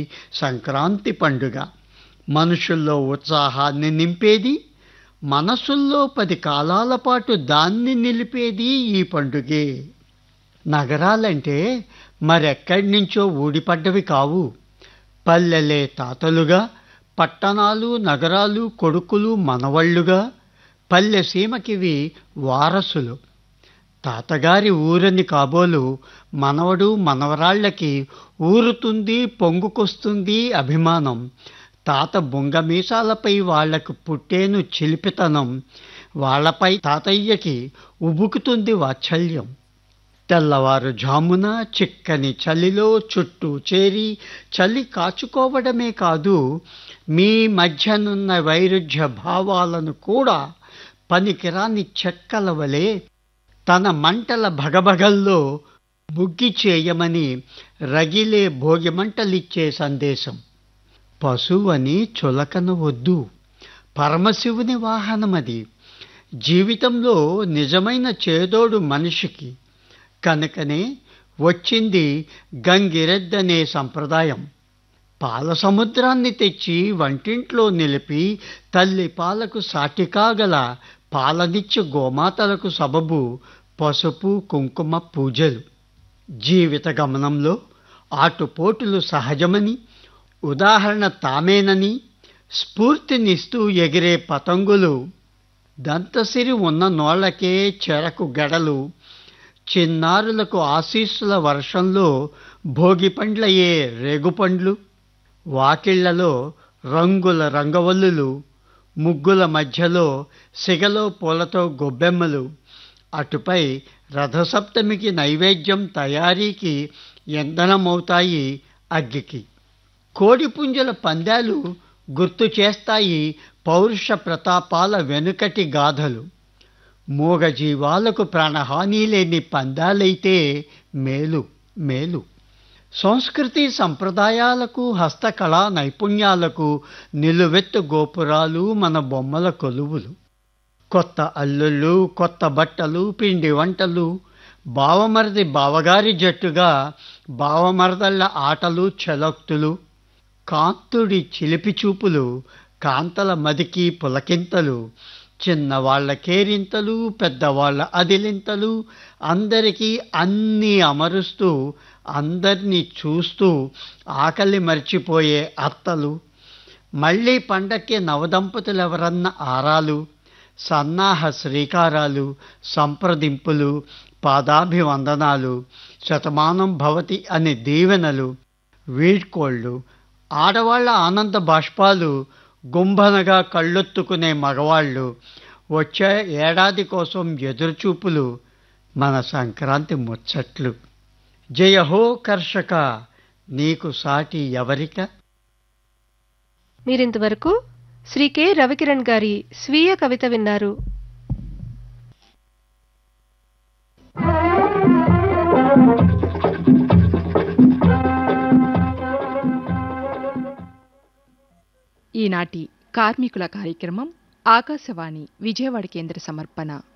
సంక్రాంతి పండుగ మనుషుల్లో ఉత్సాహాన్ని నింపేది మనసుల్లో పది కాలాల పాటు దాన్ని నిలిపేది ఈ పండుగే నగరాలంటే మరెక్కడి నుంచో ఊడిపడ్డవి కావు పల్లెలే తాతలుగా పట్టణాలు నగరాలు కొడుకులు మనవళ్ళుగా పల్లె సీమకివి వారసులు తాతగారి ఊరని కాబోలు మనవడు మనవరాళ్ళకి ఊరుతుంది పొంగుకొస్తుంది అభిమానం తాత బొంగమీసాలపై వాళ్లకు పుట్టేను చిలిపితనం వాళ్లపై తాతయ్యకి ఉబుకుతుంది వాత్సల్యం తెల్లవారు జామున చిక్కని చలిలో చుట్టూ చేరి చలి కాచుకోవడమే కాదు మీ మధ్యనున్న వైరుధ్య భావాలను కూడా పనికిరాని చెక్కల వలె తన మంటల భగభగల్లో బుగ్గి చేయమని రగిలే భోగిమంటలిచ్చే సందేశం పశువని చులకన వద్దు పరమశివుని వాహనమది జీవితంలో నిజమైన చేదోడు మనిషికి కనుకనే వచ్చింది గంగిరెద్దనే సంప్రదాయం పాల సముద్రాన్ని తెచ్చి వంటింట్లో నిలిపి తల్లి పాలకు సాటి కాగల పాలనిచ్చు గోమాతలకు సబబు పసుపు కుంకుమ పూజలు జీవిత గమనంలో ఆటుపోటులు సహజమని ఉదాహరణ తామేనని స్ఫూర్తినిస్తూ ఎగిరే పతంగులు దంతసిరి ఉన్న నోళ్లకే చెరకు గడలు చిన్నారులకు ఆశీస్సుల వర్షంలో భోగిపండ్లయ్యే రేగుపండ్లు వాకిళ్లలో రంగుల రంగవల్లులు ముగ్గుల మధ్యలో సిగలో పూలతో గొబ్బెమ్మలు అటుపై రథసప్తమికి నైవేద్యం తయారీకి ఇంధనమవుతాయి అగ్గికి కోడిపుంజల పందాలు గుర్తు చేస్తాయి పౌరుష ప్రతాపాల వెనుకటి గాథలు మూగజీవాలకు ప్రాణహాని లేని పందాలైతే మేలు మేలు సంస్కృతి సంప్రదాయాలకు హస్తకళా నైపుణ్యాలకు నిలువెత్తు గోపురాలు మన బొమ్మల కొలువులు కొత్త అల్లుళ్ళు కొత్త బట్టలు పిండి వంటలు బావమరది బావగారి జట్టుగా బావమరదళ్ళ ఆటలు చలోక్తులు కాంతుడి చిలిపి చూపులు కాంతల మదికి పులకింతలు చిన్నవాళ్ల కేరింతలు పెద్దవాళ్ల అదిలింతలు అందరికీ అన్నీ అమరుస్తూ అందరినీ చూస్తూ ఆకలి మర్చిపోయే అత్తలు మళ్ళీ పండక్కి నవదంపతులెవరన్న ఆరాలు సన్నాహ శ్రీకారాలు సంప్రదింపులు పాదాభివందనాలు శతమానం భవతి అనే దీవెనలు వీడ్కోళ్ళు ఆడవాళ్ల ఆనంద బాష్పాలు గుంభనగా కళ్ళొత్తుకునే మగవాళ్ళు వచ్చే ఏడాది కోసం ఎదురుచూపులు మన సంక్రాంతి ముచ్చట్లు జయ హో కర్షక నీకు సాటి ఎవరిక మీరింతవరకు శ్రీ కె రవికిరణ్ గారి స్వీయ కవిత విన్నారు ఈనాటి కార్మికుల కార్యక్రమం ఆకాశవాణి విజయవాడ కేంద్ర సమర్పణ